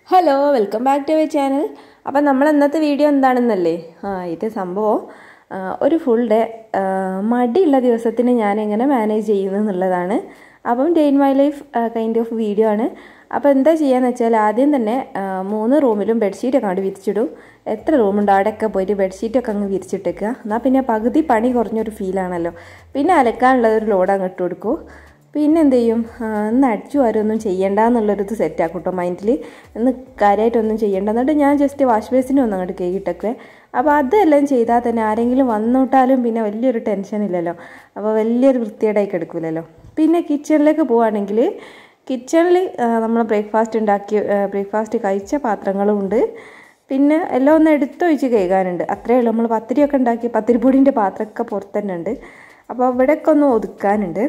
hello welcome back to our channel അപ്പം നമ്മൾ ഇന്നത്തെ വീഡിയോ എന്താണെന്നല്ലേ ആ ഇത് സംഭവം ആ, ഒരു ഫുൾ ഡേ മടിയുള്ള ദിവസത്തിന് ഞാൻ എങ്ങനെ മാനേജ് ചെയ്യുന്നു എന്നുള്ളതാണ് അപ്പം day in my life kind of video ആണ് അപ്പോൾ എന്താ ചെയ്യാന്ന് വെച്ചാൽ ആദ്യം തന്നെ ആ, മൂന്ന് റൂമിലും ബെഡ്ഷീറ്റൊക്കെ അങ്ങോട്ട് വിരിച്ചിടും എത്ര റൂമുണ്ട് അവിടെയൊക്കെ പോയിട്ട് ബെഡ്ഷീറ്റൊക്കെ അങ്ങ് വിരിച്ചിട്ടേക്കുക എന്നാൽ പിന്നെ പകുതി പണി കുറഞ്ഞൊരു ഫീലാണല്ലോ പിന്നെ അലക്കാനുള്ളത് ഒരു ലോഡ് അങ്ങ് ഇട്ട് കൊടുക്കും പിന്നെ എന്ത് ചെയ്യും ആ, ഇന്ന് അടിച്ചു വാരൊന്നും ചെയ്യണ്ട എന്നുള്ളൊരിത് സെറ്റാക്കും കേട്ടോ മൈൻഡിൽ ഇന്ന് കാര്യമായിട്ടൊന്നും ചെയ്യണ്ട എന്നിട്ട് ഞാൻ ജസ്റ്റ് വാഷ് ബേസിനും ഒന്ന് അങ്ങോട്ട് കേക്കിട്ടൊക്കെ അപ്പോൾ അതെല്ലാം ചെയ്താൽ തന്നെ ആരെങ്കിലും വന്നോട്ടാലും പിന്നെ വലിയൊരു ടെൻഷൻ ഇല്ലല്ലോ അപ്പോൾ വലിയൊരു വൃത്തിയേടായി കിടക്കില്ലല്ലോ പിന്നെ കിച്ചണിലേക്ക് പോവുകയാണെങ്കിൽ കിച്ചണിൽ നമ്മൾ ബ്രേക്ക്ഫാസ്റ്റ് ഉണ്ടാക്കി ബ്രേക്ക്ഫാസ്റ്റ് കഴിച്ച പാത്രങ്ങളും ഉണ്ട് പിന്നെ എല്ലാം ഒന്ന് എടുത്തൊഴിച്ച് കഴുകാനുണ്ട് അത്രയേ ഉള്ളൂ നമ്മൾ പത്തിരിയൊക്കെ ഉണ്ടാക്കി പത്തിരിപ്പൊടിൻ്റെ പാത്രമൊക്കെ പുറത്ത് തന്നെ ഉണ്ട് അപ്പോൾ ഇവിടെയൊക്കെ ഒന്ന് ഒതുക്കാനുണ്ട്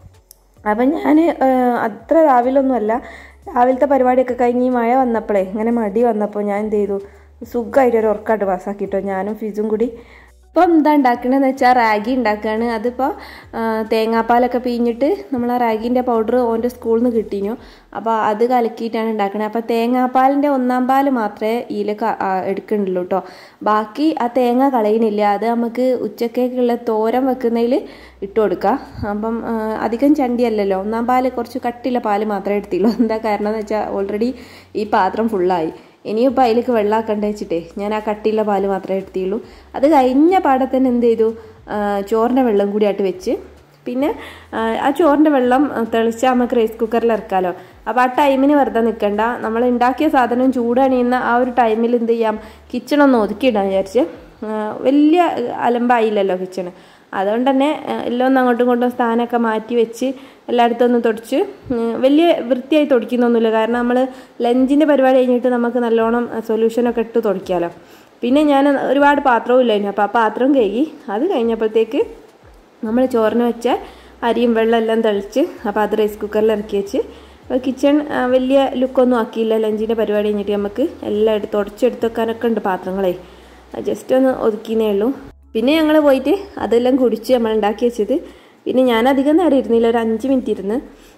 അപ്പം ഞാൻ അത്ര രാവിലൊന്നുമല്ല രാവിലത്തെ പരിപാടിയൊക്കെ കഴിഞ്ഞ് ഈ മഴ വന്നപ്പോഴേ ഇങ്ങനെ മടി വന്നപ്പോൾ ഞാൻ എന്ത് ചെയ്തു സുഖമായിട്ട് ഒരു ഉറക്കായിട്ട് പാസ്സാക്കിട്ടോ ഞാനും ഫിസും കൂടി ഇപ്പം എന്താ ഉണ്ടാക്കണമെന്ന് വെച്ചാൽ റാഗി ഉണ്ടാക്കുകയാണ് അതിപ്പോൾ തേങ്ങാപ്പാലൊക്കെ പിഴിഞ്ഞിട്ട് നമ്മൾ ആ റാഗിൻ്റെ പൗഡർ ഓൻ്റെ സ്കൂളിൽ നിന്ന് കിട്ടിനു അപ്പോൾ അത് കലക്കിയിട്ടാണ് ഉണ്ടാക്കണത് അപ്പോൾ തേങ്ങാപ്പാലിൻ്റെ ഒന്നാം പാൽ മാത്രമേ ഇതിൽ എടുക്കണ്ടുള്ളൂ കേട്ടോ ബാക്കി ആ തേങ്ങ കളയണില്ല അത് നമുക്ക് ഉച്ചക്കേക്കുള്ള തോരൻ വെക്കുന്നതിൽ ഇട്ട് കൊടുക്കുക അപ്പം ആ, അധികം ചണ്ടിയല്ലല്ലോ ഒന്നാം പാൽ കുറച്ച് കട്ടിയുള്ള പാല് മാത്രമേ എടുത്തുള്ളൂ എന്താ കാരണം എന്ന് വെച്ചാൽ ഓൾറെഡി ഈ പാത്രം ഫുള്ളായി ഇനിയിപ്പോൾ അതിലേക്ക് വെള്ളമാക്കണ്ട വെച്ചിട്ടേ ഞാൻ ആ കട്ടിയുള്ള പാല് മാത്രമേ എടുത്തുള്ളൂ അത് കഴിഞ്ഞ പാടെ തന്നെ എന്ത് ചെയ്തു ആ, ചോറിൻ്റെ വെള്ളം കൂടി ആയിട്ട് വെച്ച് പിന്നെ ആ, ആ ചോറിൻ്റെ വെള്ളം തെളിച്ചാൽ നമുക്ക് റൈസ് കുക്കറിൽ ഇറക്കാമല്ലോ അപ്പോൾ ആ ടൈമിന് വെറുതെ നിൽക്കണ്ട നമ്മൾ ഉണ്ടാക്കിയ സാധനം ചൂടണിയുന്ന ആ ഒരു ടൈമിൽ എന്ത് ചെയ്യാം കിച്ചണൊന്ന് ഒതുക്കിയിടാൻ വിചാരിച്ച് ആ, വലിയ അലമ്പായില്ലല്ലോ കിച്ചണ് അതുകൊണ്ട് തന്നെ ആ, എല്ലാം ഒന്ന് അങ്ങോട്ടും ഇങ്ങോട്ടും സ്ഥാനമൊക്കെ മാറ്റി വെച്ച് എല്ലായിടത്തും ഒന്ന് തുടച്ച് ഉം, വലിയ വൃത്തിയായി തുടയ്ക്കുന്നൊന്നുമില്ല കാരണം നമ്മൾ ലഞ്ചിൻ്റെ പരിപാടി കഴിഞ്ഞിട്ട് നമുക്ക് നല്ലോണം സൊല്യൂഷനൊക്കെ ഇട്ട് തുടയ്ക്കാമല്ലോ പിന്നെ ഞാൻ ഒരുപാട് പാത്രവും ഇല്ലായിരുന്നു അപ്പോൾ ആ പാത്രം കഴുകി അത് കഴിഞ്ഞപ്പോഴത്തേക്ക് നമ്മൾ ചോറിന് വെച്ച അരിയും വെള്ളം എല്ലാം തെളിച്ച് അപ്പോൾ അത് റൈസ് കുക്കറിൽ ഇറക്കി വെച്ച് കിച്ചൺ വലിയ ലുക്കൊന്നും ആക്കിയില്ല ലഞ്ചിൻ്റെ പരിപാടി കഴിഞ്ഞിട്ട് നമുക്ക് എല്ലാം എടുത്ത് തുടച്ചെടുത്ത് വെക്കാനൊക്കെ ഉണ്ട് പാത്രങ്ങളെ ജസ്റ്റ് ഒന്ന് ഒതുക്കിയേ ഉള്ളൂ പിന്നെ ഞങ്ങൾ പോയിട്ട് അതെല്ലാം കുടിച്ച് നമ്മൾ ഉണ്ടാക്കി വെച്ചത് പിന്നെ ഞാൻ അധികം നേരം ഇരുന്നില്ല ഒരു അഞ്ച് മിനിറ്റ് ഇരുന്ന്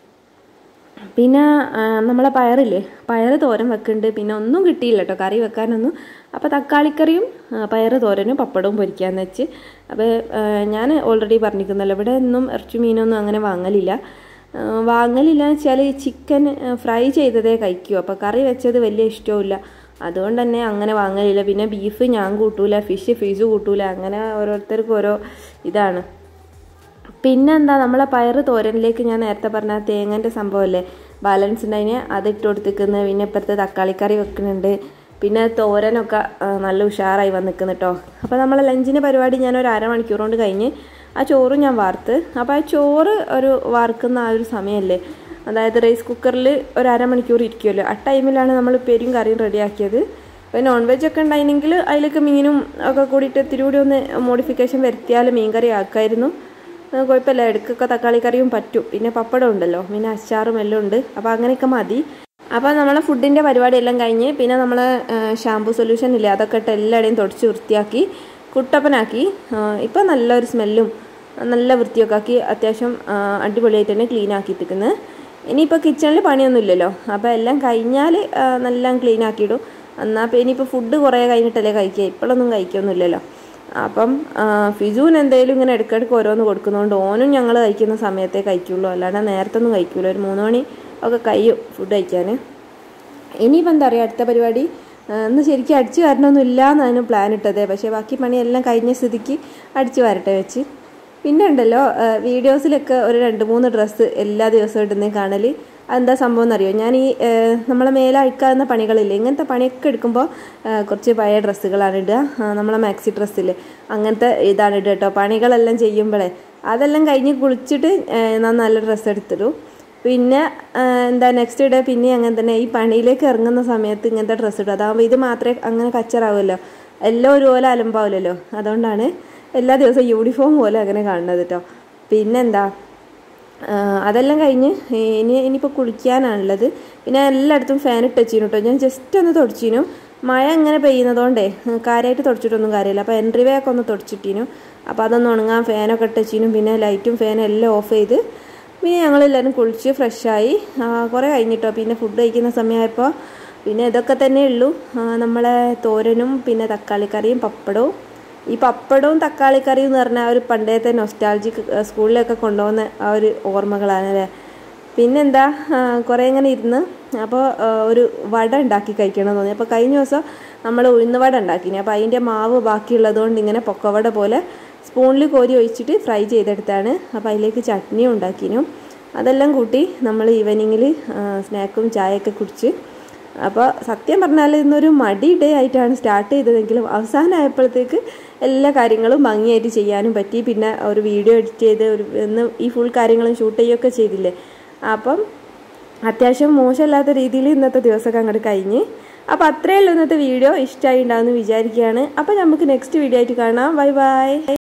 പിന്നെ ആ, നമ്മളെ പയറില്ലേ പയർ തോരൻ വെക്കുന്നുണ്ട് പിന്നെ ഒന്നും കിട്ടിയില്ല കേട്ടോ കറി വെക്കാനൊന്നും അപ്പോൾ തക്കാളിക്കറിയും ആ, പയറ് തോരനും പപ്പടവും പൊരിക്കാന്ന് വെച്ച് അപ്പോൾ ഞാൻ ഓൾറെഡി പറഞ്ഞിരിക്കുന്നല്ലോ ഇവിടെ ഒന്നും ഇറച്ചി മീനൊന്നും അങ്ങനെ വാങ്ങലില്ല ആ, വാങ്ങലില്ല എന്ന് വെച്ചാൽ ചിക്കൻ ഫ്രൈ ചെയ്തതേ കഴിക്കൂ അപ്പോൾ കറി വെച്ചത് വലിയ ഇഷ്ടവുമില്ല അതുകൊണ്ട് തന്നെ അങ്ങനെ വാങ്ങലില്ല പിന്നെ ബീഫ് ഞാൻ കൂട്ടൂല ഫിഷ് ഫിഷ് കൂട്ടൂല അങ്ങനെ ഓരോരുത്തർക്കും ഓരോ ഇതാണ് പിന്നെന്താ നമ്മളെ പയറ് തോരനിലേക്ക് ഞാൻ നേരത്തെ പറഞ്ഞ ആ തേങ്ങൻ്റെ സംഭവമല്ലേ ബാലൻസ് ഉണ്ടായിന് അത് ഇട്ട് കൊടുത്തിരിക്കുന്നത് പിന്നെ ഇപ്പുറത്ത് തക്കാളിക്കറി വെക്കുന്നുണ്ട് പിന്നെ തോരനൊക്കെ ആ, നല്ല ഉഷാറായി വന്നിക്കുന്നു കേട്ടോ അപ്പോൾ നമ്മളെ ലഞ്ചിൻ്റെ പരിപാടി ഞാൻ ഒരു അരമണിക്കൂർ കൊണ്ട് കഴിഞ്ഞ് ആ ചോറും ഞാൻ വാർത്ത് അപ്പോൾ ആ ചോറ് ഒരു വാർക്കുന്ന ആ ഒരു സമയമല്ലേ അതായത് റൈസ് കുക്കറിൽ ഒരു അരമണിക്കൂർ ഇരിക്കുമല്ലോ ആ ടൈമിലാണ് നമ്മൾ പെരും കറിയും റെഡിയാക്കിയത് ഇപ്പോൾ നോൺ വെജ് ഒക്കെ ഉണ്ടായിരുന്നെങ്കിൽ അതിലേക്ക് മീനും ഒക്കെ കൂടിയിട്ട് ഇത്തിരി കൂടി ഒന്ന് മോഡിഫിക്കേഷൻ വരുത്തിയാൽ മീൻ കറി ആക്കായിരുന്നു ആ, കുഴപ്പമില്ല ഇടയ്ക്കൊക്കെ തക്കാളി കറിയും പറ്റും പിന്നെ പപ്പടം ഉണ്ടല്ലോ പിന്നെ അച്ചാറും എല്ലാം ഉണ്ട് അപ്പോൾ അങ്ങനെയൊക്കെ മതി അപ്പോൾ നമ്മളെ ഫുഡിൻ്റെ പരിപാടി എല്ലാം കഴിഞ്ഞ് പിന്നെ നമ്മൾ ഷാമ്പു സൊല്യൂഷൻ ഇല്ലേ അതൊക്കെ ഇട്ട് എല്ലായിടെയും തുടച്ച് വൃത്തിയാക്കി കുട്ടപ്പനാക്കി ഇപ്പോൾ നല്ലൊരു സ്മെല്ലും നല്ല വൃത്തിയൊക്കെ ആക്കി അത്യാവശ്യം ആ, അടിപൊളിയായിട്ട് തന്നെ ക്ലീൻ ആക്കിയിട്ടിരിക്കുന്നത് ഇനിയിപ്പോൾ കിച്ചണിൽ പണിയൊന്നും ഇല്ലല്ലോ അപ്പോൾ എല്ലാം കഴിഞ്ഞാൽ നല്ല ക്ലീൻ ആക്കിയിടും എന്നാൽ ഇപ്പോൾ ഇനിയിപ്പോൾ ഫുഡ് കുറേ കഴിഞ്ഞിട്ടല്ലേ കഴിക്കുക ഇപ്പോഴൊന്നും കഴിക്കൊന്നുമില്ലല്ലോ അപ്പം ആ, ഫിജുവിന് എന്തെങ്കിലും ഇങ്ങനെ ഇടയ്ക്കിടയ്ക്ക് ഓരോന്ന് കൊടുക്കുന്നതുകൊണ്ട് ഓനും ഞങ്ങൾ കഴിക്കുന്ന സമയത്തേ കഴിക്കുള്ളൂ അല്ലാണ്ട് നേരത്തെ ഒന്നും കഴിക്കൂല ഒരു മൂന്ന് മണി ഒക്കെ കഴിയും ഫുഡ് കഴിക്കാൻ ഇനിയിപ്പോൾ എന്താ പറയുക അടുത്ത പരിപാടി ആ, ഇന്ന് ശരിക്കും അടിച്ചു വരണമൊന്നും ഇല്ല എന്നാണ് പ്ലാൻ ഇട്ടത് പക്ഷേ ബാക്കി പണിയെല്ലാം കഴിഞ്ഞ സ്ഥിതിക്ക് അടിച്ചു വരട്ടെ വെച്ച് പിന്നെ ഉണ്ടല്ലോ ആ, വീഡിയോസിലൊക്കെ ഒരു രണ്ട് മൂന്ന് ഡ്രസ്സ് എല്ലാ ദിവസവും ഇടുന്നേ കാണൽ അതെന്താ സംഭവം എന്നറിയോ ഞാൻ ഈ ആ, നമ്മളെ മേലെ അഴിക്കാവുന്ന പണികളില്ലേ ഇങ്ങനത്തെ പണിയൊക്കെ എടുക്കുമ്പോൾ ആ, കുറച്ച് പഴയ ഡ്രസ്സുകളാണ് ഇടുക ആ, നമ്മളെ മാക്സി ഡ്രസ്സിൽ അങ്ങനത്തെ ഇതാണ് ഇടുക കേട്ടോ പണികളെല്ലാം ചെയ്യുമ്പോഴേ അതെല്ലാം കഴിഞ്ഞ് കുളിച്ചിട്ട് ആ, ഞാൻ നല്ല ഡ്രസ്സ് എടുത്തിടും പിന്നെ ആ, എന്താ നെക്സ്റ്റ് ഡേ പിന്നെ അങ്ങനെ തന്നെ ഈ പണിയിലേക്ക് ഇറങ്ങുന്ന സമയത്ത് ഇങ്ങനത്തെ ഡ്രസ്സ് ഇടും അതാകുമ്പോൾ ഇത് മാത്രമേ അങ്ങനെ കച്ചറാവുമല്ലോ എല്ലാം ഒരുപോലെ അലമ്പാവില്ലല്ലോ അതുകൊണ്ടാണ് എല്ലാ ദിവസവും യൂണിഫോം പോലെ അങ്ങനെ കാണുന്നത് കേട്ടോ പിന്നെന്താ ആ, അതെല്ലാം കഴിഞ്ഞ് ഇനി ഇനിയിപ്പോൾ കുളിക്കാനാണുള്ളത് പിന്നെ എല്ലായിടത്തും ഫാൻ ഇട്ട് വെച്ചിരുന്നു കേട്ടോ ഞാൻ ജസ്റ്റ് ഒന്ന് തുടച്ചിനു മഴ ഇങ്ങനെ പെയ്യുന്നതുകൊണ്ടേ കാര്യമായിട്ട് തുടച്ചിട്ടൊന്നും കാര്യമില്ല അപ്പോൾ എൻട്രി വേ ഒക്കെ ഒന്ന് തുടച്ചിട്ടിനു അപ്പോൾ അതൊന്ന് ഉണങ്ങാൻ ഫാനൊക്കെ ഇട്ട് വെച്ചിനും പിന്നെ ലൈറ്റും ഫാനും എല്ലാം ഓഫ് ചെയ്ത് പിന്നെ ഞങ്ങളെല്ലാവരും കുളിച്ച് ഫ്രഷായി കുറേ കഴിഞ്ഞിട്ടോ പിന്നെ ഫുഡ് കഴിക്കുന്ന സമയമായപ്പോൾ പിന്നെ ഇതൊക്കെ തന്നെ ഉള്ളൂ നമ്മളെ തോരനും പിന്നെ തക്കാളിക്കറിയും പപ്പടവും ഈ പപ്പടവും തക്കാളിക്കറിയും എന്ന് പറഞ്ഞാൽ ഒരു പണ്ടത്തെ നൊസ്റ്റാൾജിക് സ്കൂളിലൊക്കെ കൊണ്ടുപോകുന്ന ആ ഒരു ഓർമ്മകളാണ് അല്ലേ പിന്നെന്താ കുറേ ഇങ്ങനെ ഇരുന്ന് അപ്പോൾ ഒരു വട ഉണ്ടാക്കി കഴിക്കണം എന്ന് തോന്നി അപ്പോൾ കഴിഞ്ഞ ദിവസം നമ്മൾ ഉഴുന്ന് വട ഉണ്ടാക്കിനി അപ്പോൾ അതിൻ്റെ മാവ് ബാക്കിയുള്ളത് കൊണ്ട് ഇങ്ങനെ പൊക്കവട പോലെ സ്പൂണിൽ കോരി ഒഴിച്ചിട്ട് ഫ്രൈ ചെയ്തെടുത്താണ് അപ്പോൾ അതിലേക്ക് ചട്നിയും ഉണ്ടാക്കിനും അതെല്ലാം കൂട്ടി നമ്മൾ ഈവനിങ്ങിൽ സ്നാക്കും ചായയൊക്കെ കുടിച്ച് അപ്പോൾ സത്യം പറഞ്ഞാൽ ഇന്നൊരു മടി ഡേ ആയിട്ടാണ് സ്റ്റാർട്ട് ചെയ്തതെങ്കിലും അവസാനമായപ്പോഴത്തേക്ക് എല്ലാ കാര്യങ്ങളും ഭംഗിയായിട്ട് ചെയ്യാനും പറ്റി പിന്നെ ഒരു വീഡിയോ എഡിറ്റ് ചെയ്ത് ഒരു ഇന്ന് ഈ ഫുൾ കാര്യങ്ങളും ഷൂട്ട് ചെയ്യുകയൊക്കെ ചെയ്തില്ലേ അപ്പം അത്യാവശ്യം മോശമല്ലാത്ത രീതിയിൽ ഇന്നത്തെ ദിവസമൊക്കെ അങ്ങോട്ട് കഴിഞ്ഞ് അപ്പോൾ അത്രയേ ഉള്ളൂ ഇന്നത്തെ വീഡിയോ ഇഷ്ടമായി ഉണ്ടാവുമെന്ന് വിചാരിക്കുകയാണ് അപ്പോൾ നമുക്ക് നെക്സ്റ്റ് വീഡിയോ ആയിട്ട് കാണാം ബൈ ബൈ